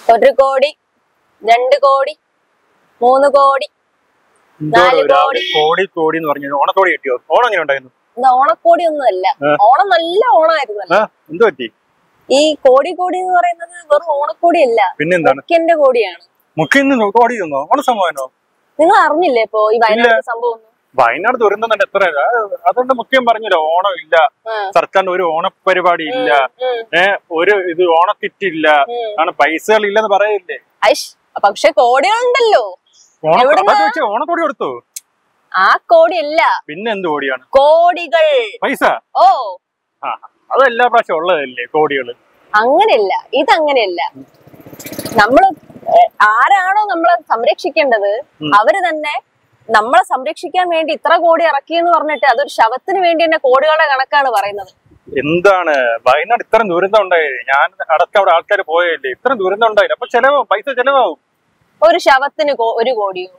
ഒരു കോടി രണ്ട് കോടി മൂന്ന് കോടി എന്തോടെ നാല് രാവിലെ കോടി കോടി എന്ന് പറഞ്ഞു ഓണക്കോടി കിട്ടിയോ ഓണം എങ്ങനെ ഉണ്ടായിരുന്നു ഇത് ഓണക്കോടി ഒന്നുമല്ല ആ. ഓണം നല്ല ഓണമായിരുന്നല്ലോ ആ എന്ത് പറ്റി ഈ കോടി കോടി എന്ന് പറയുന്നത് വെറും ഓണക്കോടി അല്ല പിന്നെന്താണ് മുഖ്യന്റെ കോടിയാണ് മുഖ്യം കോടി തന്നോ ഓണസമ്മാനോ നിങ്ങൾ അറിഞ്ഞില്ലേ ഇപ്പൊ ഈ വയനാട് സംഭവം ഒന്നും? വയനാട് ദുരന്തം തന്നെ എത്ര അത് അതുകൊണ്ട് മുഖ്യം പറഞ്ഞല്ലോ ഓണം ഇല്ല ആ. സർക്കാരിന്റെ ഒരു ഓണപരിപാടി ഇല്ല ഉം, ഏ ഒരു ഇത് ഓണക്കിറ്റ് ഇല്ല ഉം. ആണ് പൈസകൾ ഇല്ലെന്ന് പറയില്ലേ ഐഷ് പക്ഷെ കോടികളുണ്ടല്ലോ ഓണ എവിടുന്നാ? അതൊക്കെ വെച്ച് ഓണക്കോടി കൊടുത്തു ആ കോടി അല്ല പിന്നെ എന്ത് കോടിയാണ് കോടികൾ പൈസ ഓ ആ അത് എല്ലാ പ്രാവശ്യം ഉള്ളതല്ലേ കോടികള് അങ്ങനെയല്ല ഇതങ്ങനെയല്ല നമ്മള് ഏ, ആരാണോ നമ്മളെ സംരക്ഷിക്കേണ്ടത് ഉം. അവര് തന്നെ നമ്മളെ സംരക്ഷിക്കാൻ വേണ്ടി ഇത്ര കോടി ഇറക്കി എന്ന് പറഞ്ഞിട്ട് അതൊരു ശവത്തിന് വേണ്ടി തന്നെ കോടികളുടെ കണക്കാണ് പറയുന്നത് എന്താണ് വയനാട് ഇത്ര ദുരന്തം ഉണ്ടായില്ലേ ഞാൻ അടക്കം അവിടെ ആൾക്കാർ പോയല്ലേ ഇത്ര ദുരന്തം ഉണ്ടായില്ല അപ്പൊ ചെലവാകും പൈസ ചെലവാകും ഒരു ശവത്തിന് കോ- ഒരു കോടിയോ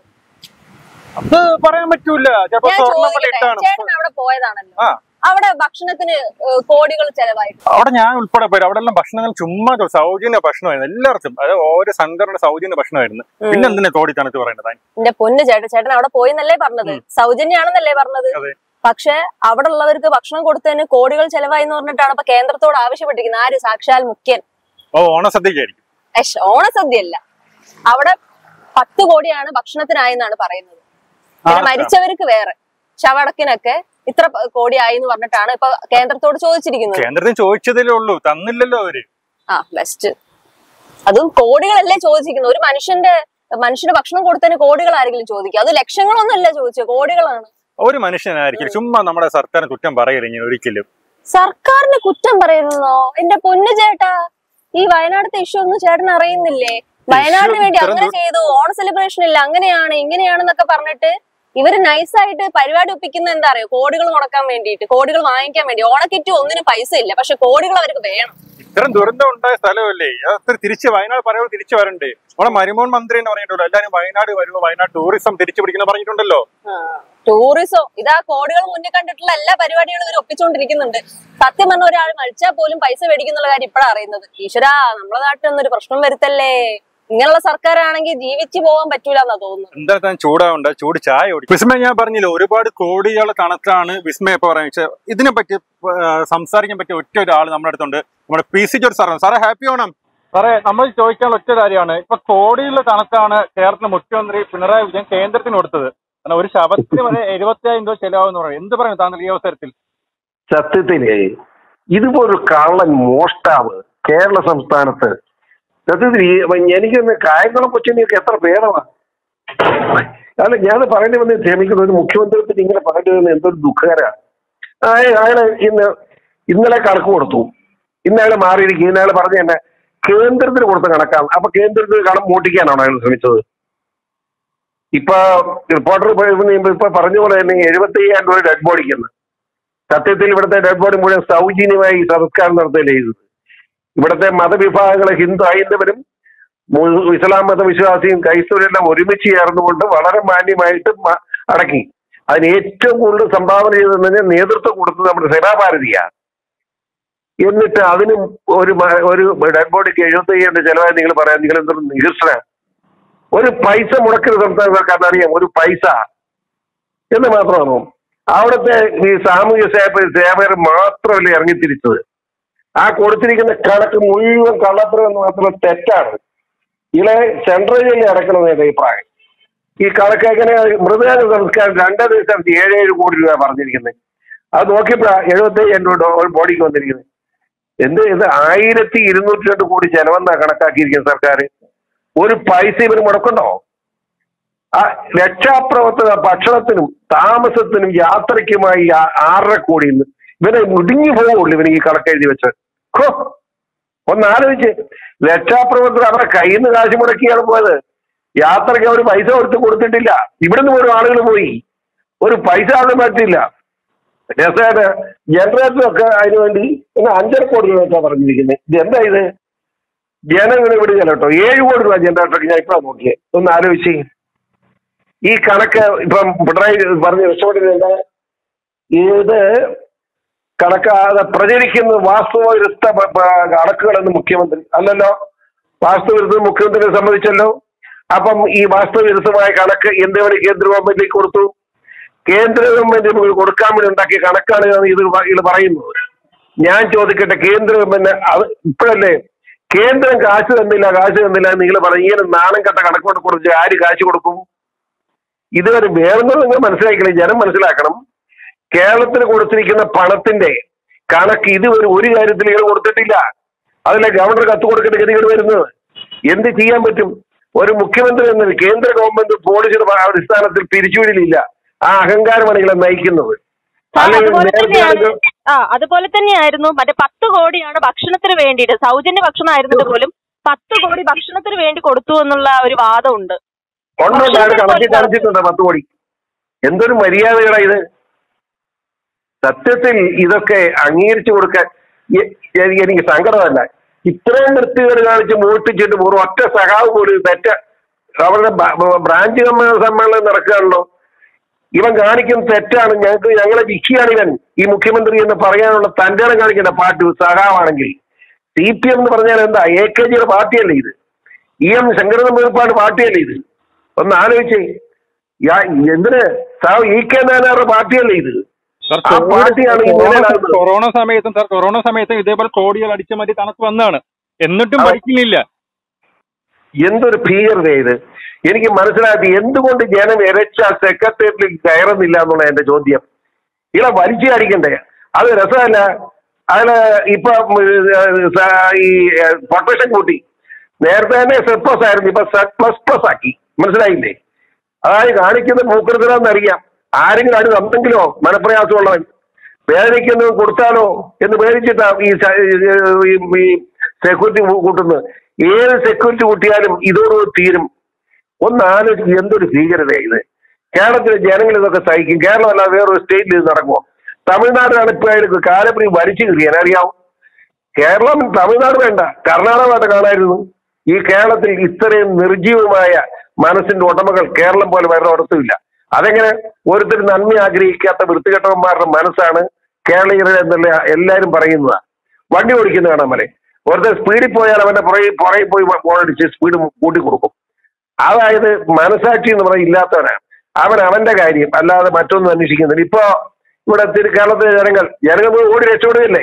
അത് പറയാൻ പറ്റൂല ചിലപ്പോ ഞാൻ സ്വർണ്ണം പോലെ ചോദിക്കട്ടെ ഇട്ടാണ് ചേട്ടൻ അവിടെ പോയതാണല്ലോ ആ അവിടെ ഭക്ഷണത്തിന് ഏ, കോടികൾ ചെലവായിട്ട് അവിടെ ഞാൻ ഉൾപ്പെടെ പോയി അവിടെ എല്ലാം ഭക്ഷണങ്ങൾ ചുമ്മാ ചോ- സൗജന്യ ഭക്ഷണമായിരുന്നു എല്ലാവർക്കും അത് ഓരോ സംഘടന സൗജന്യ ഭക്ഷണമായിരുന്നു പിന്നെ എന്തിനാ കോടി തണുത്ത് പറയുന്നത് എന്റെ പൊന്ന് ചേട്ടൻ ചേട്ടൻ അവിടെ പോയിന്നല്ലേ പറഞ്ഞത് സൗജന്യാണെന്നല്ലേ പറഞ്ഞത് അതെ. പക്ഷെ അവിടെ ഉള്ളവർക്ക് ഭക്ഷണം കൊടുത്തതിന് കോടികൾ ചെലവായി എന്ന് പറഞ്ഞിട്ടാണ് ഇപ്പൊ കേന്ദ്രത്തോട് ആവശ്യപ്പെട്ടിരിക്കുന്നത് ആര് സാക്ഷാൽ മുഖ്യൻ ഓ ഓണസദ്യക്കായിരിക്കും അശ് ഓണസദ്യയല്ല അവിടെ പത്ത് കോടിയാണ് ഭക്ഷണത്തിനായി എന്നാണ് പറയുന്നത് പിന്നെ ആർക്കാ? മരിച്ചവർക്ക് വേറെ ശവടക്കിനൊക്കെ ഇത്ര പ- കോടിയായി എന്ന് പറഞ്ഞിട്ടാണ് ഇപ്പൊ കേന്ദ്രത്തോട് ചോദിച്ചിരിക്കുന്നത് കേന്ദ്രത്തിന് ചോദിച്ചതല്ലേ ഉള്ളൂ തന്നില്ലല്ലോ അവര് ആ ബെസ്റ്റ് അതും കോടികളല്ലേ ചോദിച്ചിരിക്കുന്നത് ഒരു മനുഷ്യന്റെ മനുഷ്യന് ഭക്ഷണം കൊടുത്തതിന് കോടികൾ ആരെങ്കിലും ചോദിക്കുക അത് ലക്ഷങ്ങളൊന്നും അല്ല ചോദിച്ചത് കോടികളാണ് ഒരു മനുഷ്യനായിരിക്കും ചുമ്മാ നമ്മുടെ സർക്കാരിന് കുറ്റം പറയില്ല ഇങ്ങനെ ഒരിക്കലും സർക്കാരിന് കുറ്റം പറയുന്നോ എന്റെ പൊന്നു ചേട്ടാ ഈ വയനാടത്തെ ഇഷ്യൂ ഒന്നും ചേട്ടൻ അറിയുന്നില്ലേ വയനാടിന് വേണ്ടി ഇത്രയും അങ്ങനെ ചെയ്തു ഓണ സെലിബ്രേഷൻ ഇല്ല അങ്ങനെയാണ് ഇങ്ങനെയാണെന്നൊക്കെ പറഞ്ഞിട്ട് ഇവര് നൈസായിട്ട് പരിപാടി ഒപ്പിക്കുന്ന എന്താ അറിയോ കോടികൾ മുടക്കാൻ വേണ്ടിയിട്ട് കോടികൾ വാങ്ങിക്കാൻ വേണ്ടി ഓണക്കിറ്റ് ഒന്നിനും പൈസ ഇല്ല പക്ഷെ കോടികൾ അവർക്ക് വേണം ഇത്തരം ദുരന്തം ഉണ്ടായ സ്ഥലമല്ലേ അത് തിരിച്ച് വയനാട് പറയുമ്പോൾ തിരിച്ചു വരണ്ടേ നമ്മുടെ മരുമോൻ മന്ത്രി എന്ന് പറഞ്ഞിട്ടുണ്ടല്ലോ എല്ലാരും വയനാട് വരുമ്പോ വയനാട് ടൂറിസം തിരിച്ചു പിടിക്കുന്ന പറഞ്ഞിട്ടുണ്ടല്ലോ ടൂറിസം ഇതാ കോടികൾ മുന്നിൽ കണ്ടിട്ടുള്ള എല്ലാ പരിപാടികളും ഇവർ ഒപ്പിച്ചുകൊണ്ടിരിക്കുന്നുണ്ട് സത്യം പറഞ്ഞ ഒരാൾ മരിച്ചാൽ പോലും പൈസ മേടിക്കുന്നുള്ള കാര്യം ഇപ്പഴാ അറിയുന്നത് ഈശ്വരാ നമ്മളെ നാട്ടിലൊന്നും ഒരു പ്രശ്നം വരുത്തല്ലേ ഇങ്ങനെയുള്ള സർക്കാരാണെങ്കിൽ ജീവിച്ചു പോകാൻ പറ്റൂല എന്നാ തോന്നുന്നത് എന്താ താൻ ചൂടാവണ്ട ചൂട് ചായ കുടിക്കും വിസ്മയ ഞാൻ പറഞ്ഞില്ല ഒരുപാട് കോടികൾ കണക്കാണ് വിസ്മയ ഇപ്പൊ പറയുന്നത് ഇതിനെ പറ്റി ആ, സംസാരിക്കാൻ പറ്റിയ ഒറ്റ ഒരാൾ നമ്മുടെ അടുത്തുണ്ട് നമ്മുടെ പി സി ജോർജ് സാറാണ് സാറേ ഹാപ്പി ഓണം സാറേ നമ്മൾ ചോദിക്കാൻ ഒറ്റ കാര്യമാണ് ഇപ്പൊ കോടികളുടെ കണക്കാണ് കേരളത്തിലെ മുഖ്യമന്ത്രി പിണറായി വിജയൻ കേന്ദ്രത്തിന് കൊടുത്തത് കാരണം ഒരു ശവത്തിന് വരെ എഴുപത്തിയായിരം രൂപ ചെലവാകുന്ന പറയും എന്ത് പറയും താങ്കൾ ഈ അവസരത്തിൽ സത്യത്തില് ഇതുപോലൊരു കള്ളൻ മോഷ്ടാവ് കേരള സംസ്ഥാനത്ത് സത്യത്തിൽ ഈ എനിക്കൊന്ന് കായംകുളം കൊച്ചിനെയൊക്കെ എത്ര ഭേദമാ അല്ല ഞാൻ പറയേണ്ടി വന്ന് ക്ഷമിക്കുന്നു ഒരു മുഖ്യമന്ത്രിയെ പറ്റി ഇങ്ങനെ പറയേണ്ടി വന്ന എന്തൊരു ദുഃഖകര അയാള് ഇന്ന് ഇന്നലെ കണക്ക് കൊടുത്തു ഇന്നയാള് മാറിയിരിക്കും ഇന്നയാള് പറഞ്ഞു തന്നെ കേന്ദ്രത്തിന് കൊടുത്ത കണക്കാണ് അപ്പൊ കേന്ദ്രത്തിന് കണം മോട്ടിക്കാനാണോ അയാൾ ശ്രമിച്ചത് ഇപ്പൊ റിപ്പോർട്ടർ ഇപ്പൊ പറഞ്ഞ പോലെ തന്നെ എഴുപത്തി അയ്യായിരം രൂപ ഡെഡ് ബോഡിക്കുന്നു സത്യത്തിൽ ഇവിടുത്തെ ഡെഡ് ബോഡി മുഴുവൻ സൗജന്യമായി ഈ സംസ്കാരം നടത്തുകയല്ലേ ചെയ്തത് ഇവിടുത്തെ മതവിഭാഗങ്ങളെ ഹിന്ദു ഹൈന്ദവരും മു- ഇസ്ലാം മതവിശ്വാസിയും ക്രൈസ്തവരെല്ലാം ഒരുമിച്ച് ചേർന്നുകൊണ്ട് വളരെ മാന്യമായിട്ട് മ- അടക്കി അതിന് ഏറ്റവും കൂടുതൽ സംഭാവന ചെയ്തതിന് നേതൃത്വം കൊടുത്തത് നമ്മുടെ സെബാഭാരതിയാണ് എന്നിട്ട് അതിനും ഒരു മ- ഒരു ഡെഡ് ബോഡിക്ക് എഴുപത്തി അയ്യായിരം ചെലവായി നിങ്ങൾ പറയാൻ നിങ്ങൾ എന്തൊരു നികർഷന ഒരു പൈസ മുടക്കരുത് സംസ്ഥാന സർക്കാരിന് അറിയാം ഒരു പൈസ എന്ന് മാത്രമാണോ അവിടുത്തെ ഈ സാമൂഹ്യ സേവ സേവകർ മാത്രമല്ല ഇറങ്ങിത്തിരിച്ചത് ആ കൊടുത്തിരിക്കുന്ന കണക്ക് മുഴുവൻ കള്ളത്തരം എന്ന് മാത്രം തെറ്റാണ് ഇളെ സെൻട്രൽ ജയിലിൽ അടക്കണമെന്ന് എന്റെ അഭിപ്രായം ഈ കണക്ക് എങ്ങനെ മൃതദേഹ സംസ്കാരം രണ്ടേ ദിവസം ഏഴ് ഏഴ് കോടി രൂപ പറഞ്ഞിരിക്കുന്നത് അത് നോക്കിയപ്പോഴാ എഴുപത്തി അയ്യായിരം രൂപ ഒരു ബോഡിക്ക് വന്നിരിക്കുന്നത് എന്ത് ഇത് ആയിരത്തി ഇരുന്നൂറ്റി രണ്ട് കോടി ചെലവെന്നാ കണക്കാക്കിയിരിക്കുന്നത് സർക്കാർ ഒരു പൈസ ഇവന് മുടക്കണ്ടോ ആ രക്ഷാപ്രവർത്തന ഭക്ഷണത്തിനും താമസത്തിനും യാത്രയ്ക്കുമായി ആ- ആറര കോടി ഇന്ന് ഇവനെ മുടിഞ്ഞു പോകുള്ളൂ ഇവന് ഈ കണക്കെഴുതി വെച്ച് ഹോ ഒന്ന് ആലോചിച്ച് രക്ഷാപ്രവർത്തനം അവരുടെ കയ്യിൽ നിന്ന് കാശ് മുടക്കിയാണ് പോയത് യാത്രയ്ക്ക് അവർ പൈസ കൊടുത്ത് കൊടുത്തിട്ടില്ല ഇവിടുന്ന് പോലും ആളുകൾ പോയി ഒരു പൈസ ആളും പറ്റില്ല രസമായിട്ട് ജനറേറ്റർ ഒക്കെ അതിനുവേണ്ടി ഇന്ന് അഞ്ചര കോടി രൂപ വെച്ചാ പറഞ്ഞിരിക്കുന്നത് ഇത് എന്താ ഇത് ജനങ്ങൾ വിടുകയല്ല കേട്ടോ ഏഴ് കോടി രൂപ ജനറേറ്റർക്ക് ഞാൻ ഇപ്പഴാ നോക്കിയേ ഒന്ന് ആലോചിച്ച് ഈ കണക്ക് ഇപ്പം പിണറായി പറഞ്ഞ രക്ഷപ്പെടുന്നത് ഇത് കണക്കാതെ പ്രചരിക്കുന്നത് വാസ്തവ കണക്കുകളെന്ന് മുഖ്യമന്ത്രി അല്ലല്ലോ വാസ്തുവിരുദ്ധം മുഖ്യമന്ത്രിയെ സമ്മതിച്ചല്ലോ അപ്പം ഈ വാസ്തുവിരുദ്ധമായ കണക്ക് എന്തുവരെ കേന്ദ്ര ഗവൺമെന്റിലേക്ക് കൊടുത്തു കേന്ദ്ര ഗവൺമെന്റ് കൊടുക്കാൻ വേണ്ടി ഉണ്ടാക്കിയ കണക്കാണ് ഇത് പ- ഇത് പറയുന്നത് ഞാൻ ചോദിക്കട്ടെ കേന്ദ്ര ഗവൺമെന്റ് അത് ഇപ്പോഴല്ലേ കേന്ദ്രം കാശ് തന്നില്ല കാശ് തന്നില്ല എന്ന് നിങ്ങൾ പറഞ്ഞു ഇങ്ങനെ നാണം കെട്ട കണക്കോട്ട് കുറിച്ച് ആര് കാശ് കൊടുക്കും ഇതുവരെ വേണമെന്ന് നിങ്ങൾ മനസ്സിലാക്കണം ജനം മനസ്സിലാക്കണം കേരളത്തിന് കൊടുത്തിരിക്കുന്ന പണത്തിന്റെ കണക്ക് ഇതുവരെ ഒരു കാര്യത്തിൽ ഇയാൾ കൊടുത്തിട്ടില്ല അതല്ല ഗവർണർ കത്ത് കൊടുക്കേണ്ട ഗതികൾ വരുന്നത് എന്ത് ചെയ്യാൻ പറ്റും ഒരു മുഖ്യമന്ത്രി എന്നത് കേന്ദ്ര ഗവൺമെന്റ് പോളിസിയുടെ അടിസ്ഥാനത്തിൽ പിരിച്ചുവിടലില്ല ആ അഹങ്കാരമാണ് ഇയാളെ നയിക്കുന്നത് ആ, അല്ലെങ്കിൽ അതുപോലെ നേരത്തെ തന്നെയാണ് ആണെങ്കിൽ ആ അതുപോലെ തന്നെയായിരുന്നു മറ്റേ പത്ത് കോടിയാണ് ഭക്ഷണത്തിന് വേണ്ടിയിട്ട് സൗജന്യ ഭക്ഷണം ആയിരുന്നിട്ട് പോലും പത്ത് കോടി ഭക്ഷണത്തിന് വേണ്ടി കൊടുത്തു എന്നുള്ള ഒരു വാദമുണ്ട് ഒന്നുണ്ട് ആര് ഭക്ഷണത്തിന് കണക്കി പോലും കാണിച്ചിട്ടുണ്ട് പത്ത് കോടി എന്തൊരു മര്യാദകളാ ഇത് സത്യത്തിൽ ഇതൊക്കെ അംഗീകരിച്ചു കൊടുക്കാൻ എ- എ- എനിക്ക് സങ്കടമല്ല ഇത്രയും വൃത്തികേട് കാണിച്ച് മോഷ്ടിച്ചിട്ട് ഒരു ഒറ്റ സഹാവ് പോലും തെറ്റ അവരുടെ ബ- ബ- ബ്രാഞ്ച് കമ്മ- സമ്മേളനം നടക്കുകയാണല്ലോ ഇവൻ കാണിക്കുന്ന തെറ്റാണ് ഞങ്ങൾക്ക് ഞങ്ങളെ വിക്കിയാണ് ഇവൻ ഈ മുഖ്യമന്ത്രി എന്ന് പറയാനുള്ള തന്റെ ഇടം കാണിക്കേണ്ട പാർട്ടി സഹാവാണെങ്കിൽ സി പി എം എന്ന് പറഞ്ഞാൽ എന്താ എ കെ ജിയുടെ പാർട്ടിയല്ലേ ഇത് ഇ എം ശങ്കരൻ വേർപ്പാട് പാർട്ടിയല്ലേ ഇത് ഒന്ന് ആലോചിച്ചേ യാ- എന്തിന് സാവ് ഇ കെ നായനാറുടെ പാർട്ടിയല്ലേ ഇത് സാർ ആ പാർട്ടിയാണ് ഈ കൊറോണ നിലയിലാകുന്നത്. കൊറോണ സമയത്തും സാർ കൊറോണ സമയത്തും ഇതേപോലെ കോടികൾ അടിച്ച മാറ്റി കണക്ക് വന്നതാണ് എന്നിട്ടും ആ. പഠിക്കുന്നില്ല എന്തൊരു ഭീകരത ഇത് എനിക്ക് മനസ്സിലാക്കി എന്തുകൊണ്ട് ജനം ഇരച്ച സെക്രട്ടേറിയറ്റിൽ കയറുന്നില്ല എന്നുള്ള എന്റെ ചോദ്യം ഇളെ വലിച്ചു കാണിക്കണ്ടേ അത് രസമല്ല അതില് ഇപ്പൊ ഉം, ഏഹ്, സ- ഈ പൊട്ടേഷൻ കൂട്ടി നേരത്തെ തന്നെ സെഡ് പ്ലസ് ആയിരുന്നു ഇപ്പൊ സെഡ് പ്ലസ് പ്ലസ് ആക്കി മനസ്സിലായില്ലേ അതായത് കാണിക്കുന്ന മൂക്കൃതരാന്നറിയാം ആരെങ്കിലും അത് തന്നെങ്കിലോ മനപ്രയാസമുള്ളവൻ വേദനിക്കുന്നത് കൊടുത്താലോ എന്ന് പേടിച്ചിട്ടാ ഈ സ- ഈ- ഈ സെക്യൂരിറ്റി കൂട്ടുന്നത് ഏത് സെക്യൂരിറ്റി കൂട്ടിയാലും ഇതോടുകൂടി തീരും ഒന്ന് ആലോചിക്കും എന്തൊരു ഭീകരത ഇത് കേരളത്തിലെ ജനങ്ങൾ ഇതൊക്കെ സഹിക്കും കേരളം അല്ലാതെ വേറൊരു സ്റ്റേറ്റിൽ ഇത് നടക്കുമോ തമിഴ്നാടാണ് ഇപ്പോഴായിട്ട് കാലപ്പുരി വലിച്ചു കീറിയാൻ അറിയാവും കേരളം തമിഴ്നാട് വേണ്ട കർണാടകമായിട്ട് കാണായിരുന്നു ഈ കേരളത്തിൽ ഇത്രയും നിർജീവമായ മനസ്സിന്റെ ഉടമകൾ കേരളം പോലെ വേറെ ഒരിടത്തുമില്ല അതെങ്ങനെ ഓരോരുത്തർ നന്മ ആഗ്രഹിക്കാത്ത വൃത്തികെട്ടവന്മാരുടെ മനസ്സാണ് കേരളീയരുടെ എന്നുള്ള എല്ലാവരും പറയുന്നത് വണ്ടി ഓടിക്കുന്ന കാണാൻ മലെ ഒരുത്തർ സ്പീഡിൽ പോയാൽ അവന്റെ പുറകെ പുറകെ പോയി ഓടിച്ച് സ്പീഡ് കൂട്ടി കൊടുക്കും അതായത് മനസാക്ഷി എന്ന് പറഞ്ഞാൽ ഇല്ലാത്തവനാണ് അവൻ അവന്റെ കാര്യം അല്ലാതെ മറ്റൊന്നും അന്വേഷിക്കുന്നില്ല ഇപ്പോ ഇവിടെ തിരു- കേരളത്തിലെ ജനങ്ങൾ ജനങ്ങൾ പോയി ഓടി രക്ഷപ്പെടുകയല്ലേ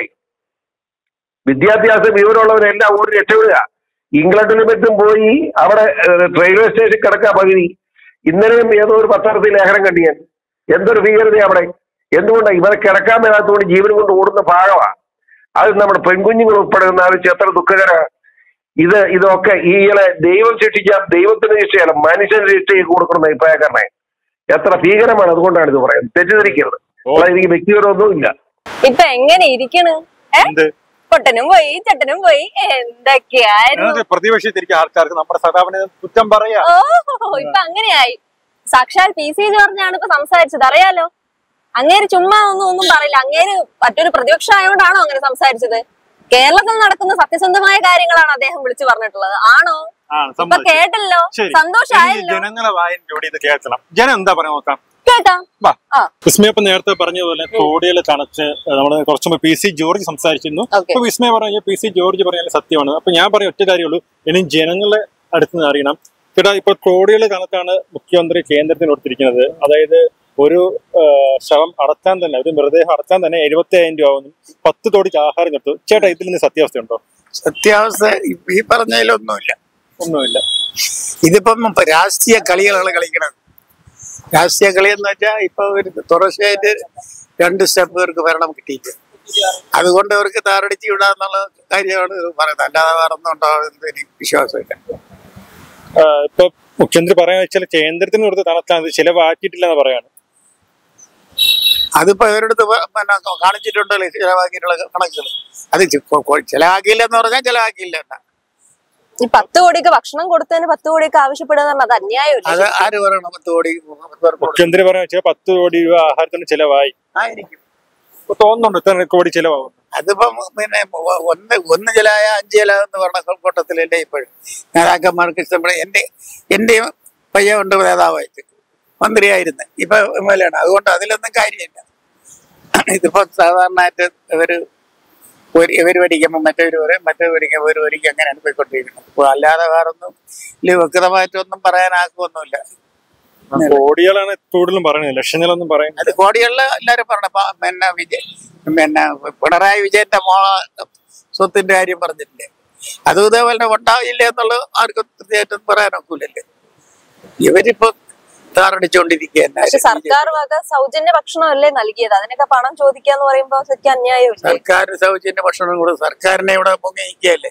വിദ്യാഭ്യാസ വിവരമുള്ളവരെല്ലാം ഓടി രക്ഷപ്പെടുക ഇംഗ്ലണ്ടിലും മറ്റും പോയി അവിടെ ഏഹ്, റെയിൽവേ സ്റ്റേഷൻ കിടക്കുക പകുതി ഇന്നലെയും ഏതോ ഒരു പത്രത്തിൽ ലേഖനം കണ്ടു ഞാൻ എന്തൊരു ഭീകരതയാ അവിടെ എന്തുകൊണ്ടാണ് ഇവരെ കിടക്കാൻ മേലാത്തതുകൊണ്ട് ജീവൻ കൊണ്ട് ഓടുന്ന ഭാഗമാണ് അത് നമ്മുടെ പെൺകുഞ്ഞുങ്ങൾ ഉൾപ്പെടെ ഒന്ന് ആലോചിച്ച് എത്ര ദുഃഖകരമാണ് ഇത് ഇതൊക്കെ ഈകളെ ദൈവം ശിക്ഷിച്ച ദൈവത്തിന് ശിക്ഷയല്ല മനുഷ്യന് ശിക്ഷ കൊടുക്കണം അഭിപ്രായക്കാരനെ എത്ര ഭീകരമാണ് അതുകൊണ്ടാണ് ഇത് പറയുന്നത് തെറ്റിദ്ധരിക്കരുത് അല്ലാതെ എനിക്ക് വ്യക്തിപരമൊന്നും ഇല്ല ഇപ്പൊ എങ്ങനെ ഇരിക്കണ് ഏ എന്ത് പൊട്ടനും പോയി ചട്ടനും പോയി എന്തൊക്കെയായിരുന്നു ഞങ്ങൾക്ക് പ്രതിപക്ഷത്തിരിക്കുന്ന ആൾക്കാർക്ക് നമ്മുടെ സഖാവിനെ കുറ്റം പറയാ ഓ ഇപ്പൊ അങ്ങനെയായി സാക്ഷാൽ പി സി ജോർജാണ് ഇപ്പൊ സംസാരിച്ചത് അറിയാലോ അങ്ങേര് ചുമ്മാ ഒന്നും ഒന്നും പറയില്ല അങ്ങേര് മറ്റൊരു പ്രതിപക്ഷം ആയതുകൊണ്ടാണോ അങ്ങനെ സംസാരിച്ചത് കേരളത്തിൽ നടക്കുന്ന സത്യസന്ധമായ കാര്യങ്ങളാണ് അദ്ദേഹം വിളിച്ചു പറഞ്ഞിട്ടുള്ളത് ആണോ ആ ഇപ്പൊ സമ്മതിച്ചു. കേട്ടല്ലോ ശരി സന്തോഷായല്ലോ ജനങ്ങളെ വായനയോട് ഇത് കേൾക്കണം ജനം എന്താ പറയാ നോക്കാം കേൾക്കാം വാ. ആ വിസ്മയ ഇപ്പൊ നേരത്തെ പറഞ്ഞതുപോലെ കോടികൾ കണച്ച് നമ്മൾ കുറച്ച് മുമ്പ് പി സി ജോർജ് സംസാരിച്ചിരുന്നു ഓക്കെ അപ്പൊ വിസ്മയ പറഞ്ഞ പി സി ജോർജ് പറഞ്ഞാൽ സത്യമാണ് അപ്പൊ ഞാൻ പറയാം ഒറ്റ കാര്യമുള്ളൂ ഇനി ജനങ്ങളെ അടുത്ത് നിന്ന് അറിയണം ചേട്ടാ ഇപ്പൊ കോടികൾ കണക്കാണ് മുഖ്യമന്ത്രി കേന്ദ്രത്തിന് കൊടുത്തിരിക്കുന്നത് അതായത് ഒരു ആ, ശവം അടച്ചാൻ തന്നെ ഒരു മൃതദേഹം അടച്ചാൻ തന്നെ എഴുപത്തി അയ്യായിരം രൂപ ആവുന്നു പത്ത് തോടിക്ക് ആഹാരം കിട്ടും ചേട്ടാ ഇതിൽ നിന്ന് സത്യാവസ്ഥ ഉണ്ടോ സത്യാവസ്ഥ ഈ- ഈ പറഞ്ഞതിലൊന്നുമില്ല ഒന്നുമില്ല ഇതിപ്പം ഇപ്പൊ രാഷ്ട്രീയ കളികളാണ് കളിക്കണത് രാഷ്ട്രീയ കളി എന്ന് വെച്ചാൽ ഇപ്പൊ ഒരു തുടർച്ചയായിട്ട് രണ്ട് സ്റ്റെപ്പ് ഇവർക്ക് ഭരണം കിട്ടിയിട്ട് അതുകൊണ്ട് അവർക്ക് താറടിച്ച് വിടാന്നുള്ള കാര്യമാണ് ഇത് പറയുന്നത് അല്ലാതെ വേറെ ഒന്നും ഉണ്ടാവുന്നത് എനിക്ക് വിശ്വാസമില്ല ആ, ഇപ്പൊ മുഖ്യമന്ത്രി പറയാന്ന് വെച്ചാൽ കേന്ദ്രത്തിന് കൊടുത്ത് തണുത്താണ് ഇത് ചിലവാക്കിയിട്ടില്ലെന്ന് പറയാണ് അതിപ്പോ ഇവരടുത്ത് പ- പിന്നെ കാണിച്ചിട്ടുണ്ടല്ലോ ചിലവാക്കിയിട്ടുള്ള കണക്കുകൾ അത് ചി- കൊ- കൊ- ചിലവാക്കിയില്ല എന്ന് പറഞ്ഞാൽ ചിലവാക്കിയില്ല എന്നാ ഈ പത്ത് കോടിക്ക് ഭക്ഷണം കൊടുത്തതിന് പത്ത് കോടിക്ക് ആവശ്യപ്പെടുക എന്ന് പറഞ്ഞാൽ അത് അന്യായമല്ലേ അത് ആര് പറയണം പത്ത് കോടി പത്ത് പേർക്ക് കൊടുക്കണം. മുഖ്യമന്ത്രി പറയാന്ന് വെച്ചാൽ പത്ത് കോടി രൂപ ആഹാരത്തിന് ചിലവായി ആയിരിക്കും ഇപ്പൊ തോന്നുന്നുണ്ട് ഇത്ര കോടി ചിലവാകും അതിപ്പം പിന്നെ ഒ- ഒന്ന് ഒന്ന് ചിലായ അഞ്ച് ചില എന്ന് പറഞ്ഞ കൂട്ടത്തിലല്ലേ ഇപ്പോഴും നേതാക്കന്മാർക്ക് ഇഷ്ടപ്പെടെ എൻ്റെ എൻ്റെയും പയ്യ ഉണ്ട് നേതാവായിട്ട് മന്ത്രിയായിരുന്നു ഇപ്പൊ എം എൽ എ ആണ് അതുകൊണ്ട് അതിലൊന്നും കാര്യമില്ല ഇതിപ്പോ സാധാരണയായിട്ട് ഇവര് ഒരു ഇവർ പഠിക്കുമ്പോൾ മറ്റവർ പറയും മറ്റവർ പഠിക്കുമ്പോൾ ഒരു പഠിക്കും അങ്ങനെയാണ് പോയിക്കൊണ്ടിരിക്കുന്നത് അപ്പോൾ അല്ലാതെ വേറൊന്നും ഇതിൽ വ്യക്തമായിട്ടൊന്നും പറയാനാക്കുമൊന്നുമില്ല കോടികളാണ് കൂടുതലും പറയുന്നത് ലക്ഷങ്ങളൊന്നും പറയുന്നത് അത് കോടികളിൽ എല്ലാവരും പറഞ്ഞു പ- പിന്നെ വിജയ് പിന്നെ പിണറായി വിജയന്റെ മോള സ്വത്തിന്റെ കാര്യം പറഞ്ഞിട്ടില്ലേ അതും ഇതേപോലെ ഉണ്ടാവില്ല എന്നുള്ളത് ആർക്കും തീർച്ചയായിട്ടും പറയാനൊക്കില്ലല്ലേ ഇവരിപ്പോ താറടിച്ചോണ്ടിരിക്കുക പക്ഷെ സർക്കാർ വക സൗജന്യ ഭക്ഷണമല്ലേ നൽകിയത് അതിനൊക്കെ പണം ചോദിക്കാന്ന് പറയുമ്പോ ശരിക്കും അന്യായമില്ലേ സർക്കാർ സൗജന്യ ഭക്ഷണം കൂടെ സർക്കാരിനെ ഇവിടെ മുങ്ങിയിരിക്കുകയല്ലേ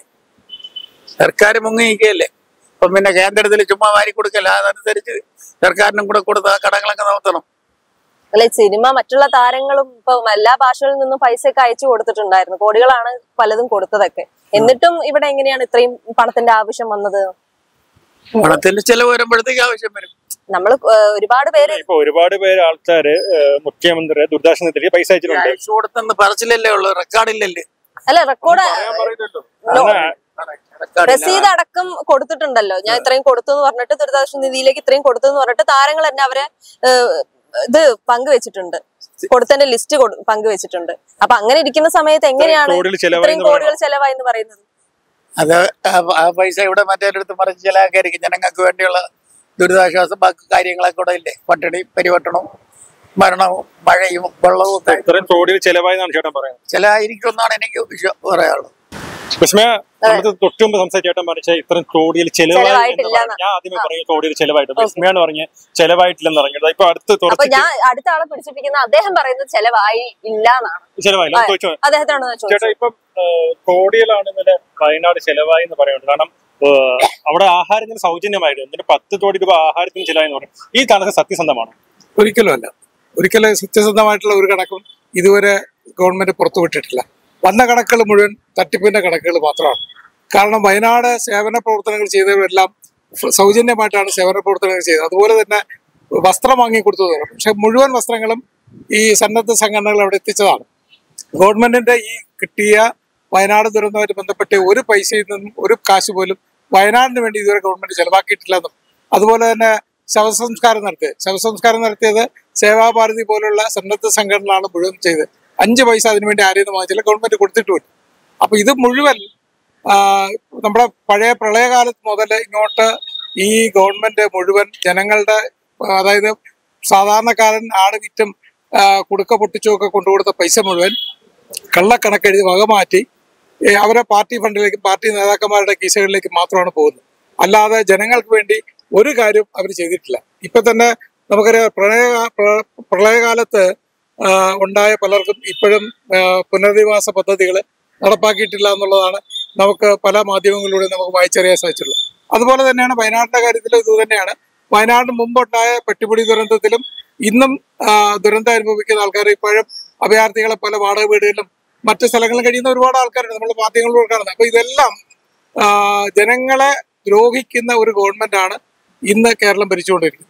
സർക്കാർ മുങ്ങിയിരിക്കുകയല്ലേ അപ്പം പിന്നെ കേന്ദ്രത്തിൽ ചുമ്മാ വാരി കൊടുക്കല്ല അതനുസരിച്ച് സർക്കാരിനും കൂടെ കൊടുത്ത് ആ കടങ്ങളൊക്കെ നടത്തണം അല്ലെ സിനിമ മറ്റുള്ള താരങ്ങളും ഇപ്പൊ എല്ലാ ഭാഷകളിൽ നിന്നും പൈസ ഒക്കെ അയച്ചു കൊടുത്തിട്ടുണ്ടായിരുന്നു കോടികളാണ് പലതും കൊടുത്തതൊക്കെ എന്നിട്ടും ഇവിടെ എങ്ങനെയാണ് ഇത്രയും പണത്തിന്റെ ആവശ്യം വന്നത് പണത്തിന്റെ ചെലവ് വരുമ്പോഴത്തേക്ക് ആവശ്യം വരും നമ്മൾ ഒരുപാട് പേര് ഇപ്പൊ ഒരുപാട് പേര് ആൾക്കാര് ഏഹ്, മുഖ്യമന്ത്രി ദുരിതാശ്വാസത്തിലേക്ക് പൈസ അയച്ചിട്ടുണ്ട് അയച്ചു കൊടുത്തെന്ന് പറച്ചിലല്ലേ ഉള്ളൂ റെക്കോർഡില്ലല്ലേ അല്ല റെക്കോർഡ് പറയാൻ പറയില്ലല്ലോ. അങ്ങനെ റെക്കോർഡില്ല. രസീത് അടക്കം കൊടുത്തിട്ടുണ്ടല്ലോ ഞാൻ ഇത്രയും കൊടുത്തു എന്ന് പറഞ്ഞിട്ട് ദുരിതാശ്വാസ നിധിയിലേക്ക് ഇത്രയും കൊടുത്തു എന്ന് പറഞ്ഞിട്ട് താരങ്ങൾ തന്നെ അവരെ ഏഹ്, ഇത് പങ്കുവെച്ചിട്ടുണ്ട് കൊടുത്തതിന്റെ ലിസ്റ്റ് പങ്കുവെച്ചിട്ടുണ്ട് അപ്പൊ അങ്ങനെ ഇരിക്കുന്ന സമയത്ത് എങ്ങനെയാണ് കോടികൾ ചെലവായി ഇത്രയും എന്ന് കോടികൾ ചെലവായി എന്ന് പറയുന്നത് അത് ആ- ആ പൈസ ഇവിടെ മറ്റേടത്ത് മറിച്ച് ചിലക്കായിരിക്കും ജനങ്ങൾക്ക് വേണ്ടിയുള്ള ദുരിതാശ്വാസം ബാക്കി കാര്യങ്ങളൊക്കെ ഇവിടെ ഇല്ലേ പട്ടിണി പരിവട്ടണവും മരണവും മഴയും വെള്ളവും ഒക്കെ ഇത്രയും കോടികൾ ചെലവായി എന്നാണ് ചേട്ടൻ പറയുന്നത് ചിലയിരിക്കും എന്നാണ് എനിക്ക് വിശ്വ പറയാനുള്ളത് വിസ്മയ നമുക്ക് തൊട്ട് മുമ്പ് സംസാരിച്ച ചേട്ടൻ പറഞ്ഞ ഇത്രയും കോടിയിൽ ചെലവായി എന്ന് ചെലവായിട്ടില്ല പറഞ്ഞു. ഞാൻ ആദ്യമേ പറഞ്ഞ കോടിയിൽ ചെലവായിട്ട് വിസ്മയാണ് പറഞ്ഞ് ചെലവായിട്ടില്ലെന്ന് പറഞ്ഞത് ഇപ്പൊ അടുത്ത് അപ്പൊ തുറച്ച് ഞാൻ അടുത്ത ആളെ പിടിച്ചിരിക്കുന്ന അദ്ദേഹം പറയുന്നത് ചെലവായി ഇല്ല എന്നാണ് ചെലവായില്ല ആ, ചോദിച്ചു അദ്ദേഹത്തിനാണ് ഞാൻ ചോദിച്ചത് ചേട്ടാ ഇപ്പം ഏഹ്, കോടികളാണ് ഇന്നലെ വയനാട് ചെലവായി എന്ന് പറയുന്നത് കാരണം ഏഹ്, അവിടെ ആഹാരത്തിന് സൗജന്യമായിരുന്നു എന്നിട്ട് പത്ത് കോടി രൂപ ആഹാരത്തിന് ചെലവായി എന്ന് പറയും ഈ കണക്ക് സത്യസന്ധമാണ് ഒരിക്കലും അല്ല ഒരിക്കലും സത്യസന്ധമായിട്ടുള്ള ഒരു കണക്കും ഇതുവരെ ഗവൺമെന്റ് പുറത്തുവിട്ടിട്ടില്ല വന്ന കണക്കുകൾ മുഴുവൻ തട്ടിപ്പിന്റെ കണക്കുകൾ മാത്രമാണ് കാരണം വയനാട് സേവന പ്രവർത്തനങ്ങൾ ചെയ്തവരെല്ലാം ഫ- സൗജന്യമായിട്ടാണ് സേവന പ്രവർത്തനങ്ങൾ ചെയ്തത് അതുപോലെ തന്നെ വസ്ത്രം വാങ്ങിക്കൊടുത്തത് പക്ഷെ മുഴുവൻ വസ്ത്രങ്ങളും ഈ സന്നദ്ധ സംഘടനകൾ അവിടെ എത്തിച്ചതാണ് ഗവൺമെന്റിന്റെ ഈ കിട്ടിയ വയനാട് ദുരന്തവുമായിട്ട് ബന്ധപ്പെട്ട് ഒരു പൈസയിൽ നിന്നും ഒരു കാശ് പോലും വയനാടിന് വേണ്ടി ഇതുവരെ ഗവൺമെന്റ് ചെലവാക്കിയിട്ടില്ലെന്നും അതുപോലെ തന്നെ ശവസംസ്കാരം നടത്തിയത് ശവസംസ്കാരം നടത്തിയത് സേവാഭാരതി പോലുള്ള സന്നദ്ധ സംഘടനകളാണ് മുഴുവൻ ചെയ്തത് അഞ്ച് പൈസ അതിനുവേണ്ടി ആരെയും വാങ്ങിച്ചില്ല ഗവൺമെന്റ് കൊടുത്തിട്ടുമില്ല അപ്പൊ ഇത് മുഴുവൻ ആ, നമ്മുടെ പഴയ പ്രളയകാലത്ത് മുതൽ ഇങ്ങോട്ട് ഈ ഗവൺമെന്റ് മുഴുവൻ ജനങ്ങളുടെ ആ, അതായത് സാധാരണക്കാരൻ ആട് വിറ്റും ആ, കുടുക്ക പൊട്ടിച്ചും ഒക്കെ കൊണ്ടുകൊടുത്ത പൈസ മുഴുവൻ കള്ളക്കണക്കെഴുതി വകമാറ്റി ഏ, അവരെ പാർട്ടി ഫണ്ടിലേക്ക് പാർട്ടി നേതാക്കന്മാരുടെ കീശകളിലേക്ക് മാത്രമാണ് പോകുന്നത് അല്ലാതെ ജനങ്ങൾക്ക് വേണ്ടി ഒരു കാര്യം അവർ ചെയ്തിട്ടില്ല ഇപ്പൊ തന്നെ നമുക്കറിയാം പ്രളയ പ്ര- പ്രളയകാലത്ത് ആ, ഉണ്ടായ പലർക്കും ഇപ്പോഴും ആ, പുനരധിവാസ പദ്ധതികൾ നടപ്പാക്കിയിട്ടില്ല എന്നുള്ളതാണ് നമുക്ക് പല മാധ്യമങ്ങളിലൂടെ നമുക്ക് വായിച്ചറിയാൻ സാധിച്ചുള്ളത് അതുപോലെ തന്നെയാണ് വയനാടിന്റെ കാര്യത്തിൽ ഇത് തന്നെയാണ് വയനാടിന് മുമ്പുണ്ടായ പെട്ടിപ്പൊടി ദുരന്തത്തിലും ഇന്നും ആ, ദുരന്തം അനുഭവിക്കുന്ന ആൾക്കാർ ഇപ്പോഴും അഭയാർത്ഥികളെ പല വാടക വീടുകളിലും മറ്റു സ്ഥലങ്ങളിലും കഴിയുന്ന ഒരുപാട് ആൾക്കാരുണ്ട് നമ്മൾ മാധ്യമങ്ങളിലൂടെ കാണുന്നത് അപ്പൊ ഇതെല്ലാം ആ, ജനങ്ങളെ ദ്രോഹിക്കുന്ന ഒരു ഗവൺമെന്റാണ് ഇന്ന് കേരളം ഭരിച്ചുകൊണ്ടിരിക്കുന്നത്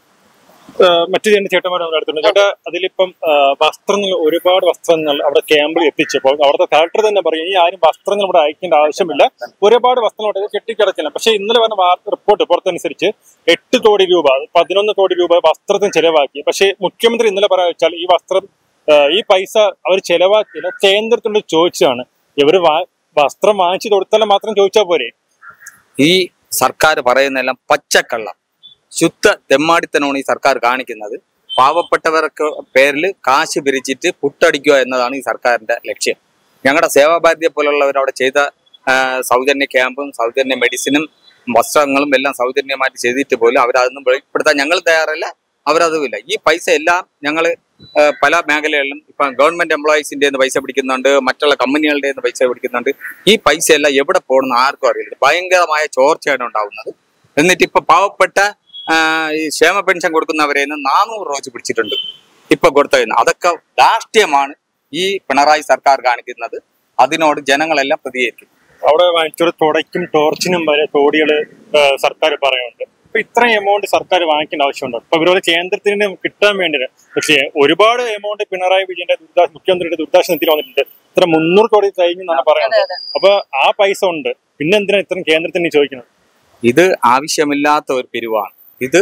ഏഹ് മറ്റു രണ്ട് ചേട്ടന്മാർ നമ്മുടെ അടുത്തുണ്ട് ചേട്ടാ അതിലിപ്പം ഏഹ് വസ്ത്രങ്ങൾ ഒരുപാട് വസ്ത്രങ്ങൾ അവിടെ ക്യാമ്പിൽ എത്തിച്ചപ്പോൾ അവിടുത്തെ കളക്ടർ തന്നെ പറയും ഈ ആരും വസ്ത്രങ്ങൾ ഇവിടെ അയക്കേണ്ട ആവശ്യമില്ല ഒരുപാട് വസ്ത്രങ്ങൾ അവിടെ കെട്ടിക്കിടക്കില്ല പക്ഷെ ഇന്നലെ വന്ന വാർത്ത റിപ്പോർട്ട് പുറത്തനുസരിച്ച് എട്ട് കോടി രൂപ പതിനൊന്ന് കോടി രൂപ വസ്ത്രത്തിന് ചെലവാക്കി പക്ഷേ മുഖ്യമന്ത്രി ഇന്നലെ പറയാ വെച്ചാൽ ഈ വസ്ത്രം ഏഹ് ഈ പൈസ അവർ ചെലവാക്കിയില്ല കേന്ദ്രത്തിനോട് ചോദിച്ചതാണ് ഇവര് വാ- വസ്ത്രം വാങ്ങിച്ചു കൊടുത്താലും മാത്രം ചോദിച്ചാൽ പോരെ ഈ സർക്കാർ പറയുന്നതെല്ലാം പച്ചക്കള്ളം ശുദ്ധ തെമ്മാടിത്തനമാണ് ഈ സർക്കാർ കാണിക്കുന്നത് പാവപ്പെട്ടവർക്ക് പേരിൽ കാശ് പിരിച്ചിട്ട് പുട്ടടിക്കുക എന്നതാണ് ഈ സർക്കാരിന്റെ ലക്ഷ്യം ഞങ്ങളുടെ സേവാഭാരതിയെ പോലുള്ളവർ അവിടെ ചെയ്ത ആ, സൗജന്യ ക്യാമ്പും സൗജന്യ മെഡിസിനും വസ്ത്രങ്ങളും എല്ലാം സൗജന്യമായിട്ട് ചെയ്തിട്ട് പോലും അവരതൊന്നും വെളിപ്പെടുത്താൻ ഞങ്ങൾ തയ്യാറല്ല അവരതുമില്ല ഈ പൈസ എല്ലാം ഞങ്ങൾ പല മേഖലകളിലും ഇപ്പം ഗവൺമെന്റ് എംപ്ലോയീസിന്റെ പൈസ പിടിക്കുന്നുണ്ട് മറ്റുള്ള കമ്പനികളുടെ പൈസ പിടിക്കുന്നുണ്ട് ഈ പൈസ എല്ലാം എവിടെ പോകണമെന്ന് ആർക്കും അറിയില്ല ഭയങ്കരമായ ചോർച്ചയാണ് ഉണ്ടാവുന്നത് എന്നിട്ട് ഇപ്പൊ പാവപ്പെട്ട ആ, ഈ ക്ഷേമ പെൻഷൻ കൊടുക്കുന്നവരെ നാനൂറ് രൂപ വെച്ച് പിടിച്ചിട്ടുണ്ട് ഇപ്പൊ കൊടുത്തതെന്ന് അതൊക്കെ രാഷ്ട്രീയമാണ് ഈ പിണറായി സർക്കാർ കാണിക്കുന്നത് അതിനോട് ജനങ്ങളെല്ലാം പ്രതികരിക്കും അവിടെ വാങ്ങിച്ചൊരു തുടയ്ക്കും ടോർച്ചിനും വരെ കോടികള് ഏഹ് സർക്കാർ പറയുന്നുണ്ട് അപ്പൊ ഇത്രയും എമൗണ്ട് സർക്കാർ വാങ്ങിക്കേണ്ട ആവശ്യമുണ്ടോ ഇപ്പൊ ഇവരോട് കേന്ദ്രത്തിന് കിട്ടാൻ വേണ്ടിയിട്ട് പക്ഷേ ഒരുപാട് എമൗണ്ട് പിണറായി വിജയന്റെ ദുരിതാശ മുഖ്യമന്ത്രിയുടെ ദുരിതാശ്വാസ നിധിയിൽ വന്നിട്ടുണ്ട് ഇത്ര മുന്നൂറ് കോടി കഴിഞ്ഞെന്നാണ് പറയുന്നത് അപ്പൊ ആ പൈസ ഉണ്ട് പിന്നെ എന്തിനാ ഇത്രയും കേന്ദ്രത്തിന് ചോദിക്കുന്നത് ഇത് ആവശ്യമില്ലാത്ത ഒരു പിരിവാണ് ഇത്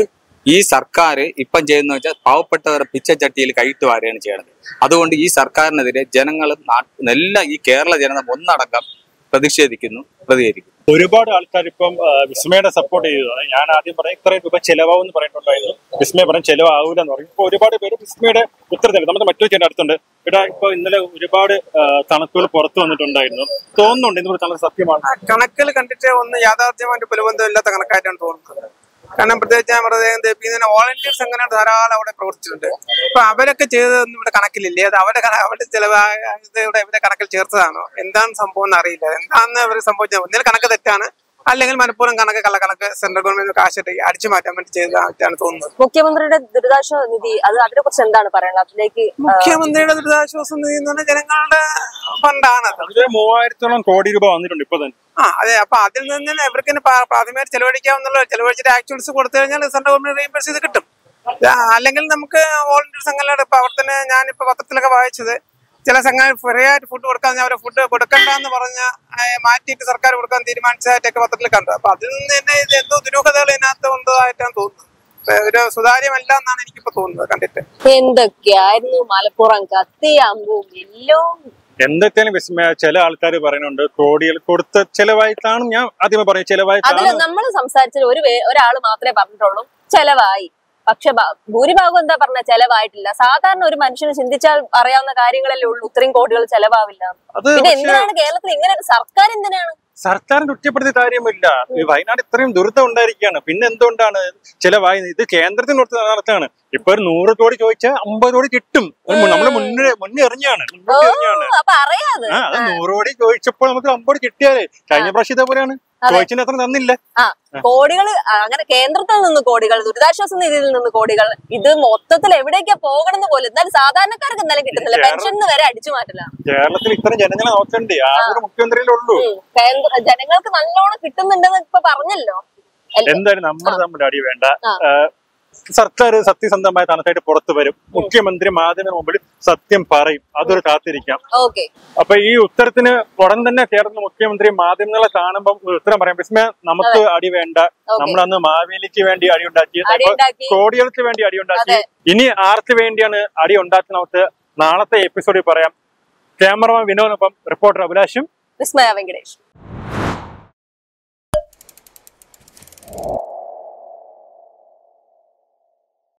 ഈ സർക്കാർ ഇപ്പം ചെയ്യുന്ന വെച്ചാൽ പാവപ്പെട്ടവരെ പിച്ചച്ചട്ടിയിൽ കൈയിട്ട് വാരുകയാണ് ചെയ്യണത് അതുകൊണ്ട് ഈ സർക്കാരിനെതിരെ ജനങ്ങളും നാട്ട് എല്ലാ ഈ കേരള ജനത ഒന്നടങ്കം പ്രതിഷേധിക്കുന്നു പ്രതികരിക്കുന്നു ഒരുപാട് ആൾക്കാർ ഇപ്പം ആ, വിസ്മയുടെ സപ്പോർട്ട് ചെയ്തതാണ് ഞാൻ ആദ്യം പറയാം ഇത്രയും രൂപ ചെലവാകും എന്ന് പറയുന്നുണ്ടായിരുന്നു വിസ്മയ പറഞ്ഞ ചെലവാകൂല എന്ന് പറയും ഇപ്പൊ ഒരുപാട് പേര് വിസ്മയുടെ ഉത്തരത്തിൽ നമ്മുടെ മറ്റൊരു ചേട്ടൻ അടുത്തുണ്ട് ഇവിടെ ഇപ്പൊ ഇന്നലെ ഒരുപാട് ആ, കണക്കുകൾ പുറത്തു വന്നിട്ടുണ്ടായിരുന്നു തോന്നുന്നുണ്ട് ഇന്ന് കണക്ക് സത്യമാണ് ആ കണക്കുകൾ കണ്ടിട്ട് ഒന്ന് യാഥാർത്ഥ്യമായിട്ട് പുലബന്ധമില്ലാത്ത കണക്കായിട്ടാണ് തോന്നുന്നത് കാരണം പ്രത്യേകിച്ച് ഞാൻ പറഞ്ഞത് പിന്നെ വോളണ്ടിയേഴ്സ് അങ്ങനെ ധാരാളം അവിടെ പ്രവർത്തിച്ചിട്ടുണ്ട് അപ്പൊ അവരൊക്കെ ചെയ്തതൊന്നും ഇവിടെ കണക്കിലില്ലേ അത് അവരുടെ കണ- അവരുടെ ചിലവായ ഇത് ഇവിടെ ഇവരുടെ കണക്കിൽ ചേർത്തതാണോ എന്താണ് സംഭവം എന്ന് അറിയില്ല എന്താണെന്ന് അവർ സംഭവിച്ചത് ഒന്നിൽ കണക്ക് തെറ്റാണ് അല്ലെങ്കിൽ മനഃപൂർവ്വം കണക്ക് കള്ളക്കണക്ക് സെൻട്രൽ ഗവൺമെന്റ് കാശ് അടിച്ചു മാറ്റാൻ വേണ്ടി ചെയ്തതായിട്ടാണ് തോന്നുന്നത് മുഖ്യമന്ത്രിയുടെ ദുരിതാശ്വാസ നിധി അത് അതിനെ കുറിച്ച് എന്താണ് പറയുന്നത് അതിലേക്ക് ആ, മുഖ്യമന്ത്രിയുടെ ദുരിതാശ്വാസ നിധി എന്ന് പറഞ്ഞാൽ ജനങ്ങളുടെ ഫണ്ടാണ് അത് അതിൽ മൂവായിരത്തോളം കോടി രൂപ വന്നിട്ടുണ്ട് ഇപ്പൊ തന്നെ ആ അതെ അപ്പൊ അതിൽ നിന്ന് ഇവർക്ക് തന്നെ പ്രാ- പ്രാഥമികമായിട്ട് ചെലവഴിക്കാവുന്നുള്ള ചെലവഴിച്ചിട്ട് ആക്ച്വൽസ് കൊടുത്തു കഴിഞ്ഞാൽ സെൻട്രൽ ഗവൺമെന്റ് റീഇംബേഴ്സ് ചെയ്ത് കിട്ടും ആ, അല്ലെങ്കിൽ നമുക്ക് വോളണ്ടിയർ സംഘങ്ങളുടെ ഇപ്പൊ അവിടെ തന്നെ ഞാനിപ്പോ പത്രത്തിലൊക്കെ വായിച്ചത് ചില സംഘങ്ങൾ ഫ്രീ ആയിട്ട് ഫുഡ് കൊടുക്കാൻ അവരെ ഫുഡ് കൊടുക്കണ്ടെന്ന് പറഞ്ഞ മാറ്റിയിട്ട് സർക്കാർ കൊടുക്കാൻ തീരുമാനിച്ചതായിട്ടൊക്കെ പത്രത്തിൽ കണ്ടു അപ്പൊ അതിൽ നിന്ന് തന്നെ ഇത് എന്തോ ദുരൂഹതകൾ ഇതിനകത്ത് ഉണ്ടതായിട്ടാണ് തോന്നുന്നത് ഇപ്പൊ ഒരു സുതാര്യമല്ല എന്നാണ് എനിക്കിപ്പോ തോന്നുന്നത് കണ്ടിട്ട് എന്തൊക്കെയായിരുന്നു മലപ്പുറം കത്തി അമ്പും എല്ലും എന്തൊക്കെയാണ് വിസ്മയ ചില ആൾക്കാർ പറയുന്നുണ്ട് കോടികൾ കൊടുത്ത ചെലവായിട്ടാണ് ഞാൻ ആദ്യമേ പറയും അതിൽ ചെലവായിട്ടാണ് നമ്മൾ സംസാരിച്ചത് ഒരു വേ- ഒരാള് മാത്രമേ പറഞ്ഞിട്ടുള്ളൂ ചെലവായി പക്ഷെ ബ- ഭൂരിഭാഗം എന്താ പറഞ്ഞ ചെലവായിട്ടില്ല സാധാരണ ഒരു മനുഷ്യന് ചിന്തിച്ചാൽ അറിയാവുന്ന കാര്യങ്ങളല്ലേ ഉള്ളൂ ഇത്രയും കോടികൾ ചെലവാവില്ല അത് പിന്നെ പക്ഷേ എന്തിനാണ് കേരളത്തിൽ ഇങ്ങനെ ഒരു സർക്കാർ എന്തിനാണ് സർക്കാരിന്റെ കുറ്റപ്പെടുത്തിയ കാര്യമില്ല ഈ വയനാട് ഇത്രയും ദുരിതം ഉണ്ടായിരിക്കുകയാണ് പിന്നെ എന്തുകൊണ്ടാണ് ചിലവായി ഇത് കേന്ദ്രത്തിന് കൊടുത്ത് നടത്താണ് ഇപ്പൊ ഒരു നൂറ് കോടി ചോദിച്ചാൽ അമ്പത് കോടി കിട്ടും നമ്മള് മുന്നേ മുന്നേ എറിഞ്ഞാണ് ഓ മുന്നോട്ട് എറിഞ്ഞാണ് അപ്പൊ അറിയാത് ആ അത് നൂറ് കോടി ചോദിച്ചപ്പോൾ നമുക്ക് അമ്പത് കോടി കിട്ടിയാലേ കഴിഞ്ഞ പ്രാവശ്യം ഇതേപോലെയാണ് അതെ. ചോദിച്ചതിന് അത്ര തന്നില്ല ആ കോടികൾ അങ്ങനെ കേന്ദ്രത്തിൽ നിന്ന് കോടികൾ ദുരിതാശ്വാസ നിധിയിൽ നിന്ന് കോടികൾ ഇത് മൊത്തത്തിൽ എവിടേക്കാ പോകണമെന്ന് പോലും എന്നാലും സാധാരണക്കാർക്ക് എന്തായാലും കിട്ടുന്നില്ല കേരള- പെൻഷന് വരെ അടിച്ചു മാറ്റില്ല കേരളത്തിൽ ഇത്രയും ജനങ്ങളെ നോക്കണ്ടേ ആ ഒരു മുഖ്യമന്ത്രിയിലേ ഉള്ളൂ കേന്ദ്ര ജനങ്ങൾക്ക് നല്ലോണം കിട്ടുന്നുണ്ടെന്ന് ഇപ്പൊ പറഞ്ഞല്ലോ എൽ- എന്തായാലും നമ്മൾ തമ്മിൽ അടി വേണ്ട ആ. ആ, സർക്കാർ സത്യസന്ധമായ തനത്തായിട്ട് പുറത്തു വരും മുഖ്യമന്ത്രി മാധ്യമ മുമ്പിൽ സത്യം പറയും അതൊരു കാത്തിരിക്കാം ഓക്കെ അപ്പൊ ഈ ഉത്തരത്തിന് ഉടൻ തന്നെ കേരള മുഖ്യമന്ത്രി മാധ്യമങ്ങളെ കാണുമ്പോൾ ഒരു ഉത്തരം പറയാം വിസ്മയ നമുക്ക് അടി വേണ്ട ഓക്കെ നമ്മൾ അന്ന് മാവേലിക്ക് വേണ്ടി അടി ഉണ്ടാക്കി അടി ഉണ്ടാക്കി കോടികൾക്ക് വേണ്ടി അടി ഉണ്ടാക്കി അതെ. ഇനി ആർക്ക് വേണ്ടിയാണ് അടി ഉണ്ടാക്കി നമുക്ക് നാളത്തെ എപ്പിസോഡിൽ പറയാം ക്യാമറമാൻ വിനോദൊപ്പം റിപ്പോർട്ടർ അഭിലാഷും വിസ്മയ വെങ്കടേഷ്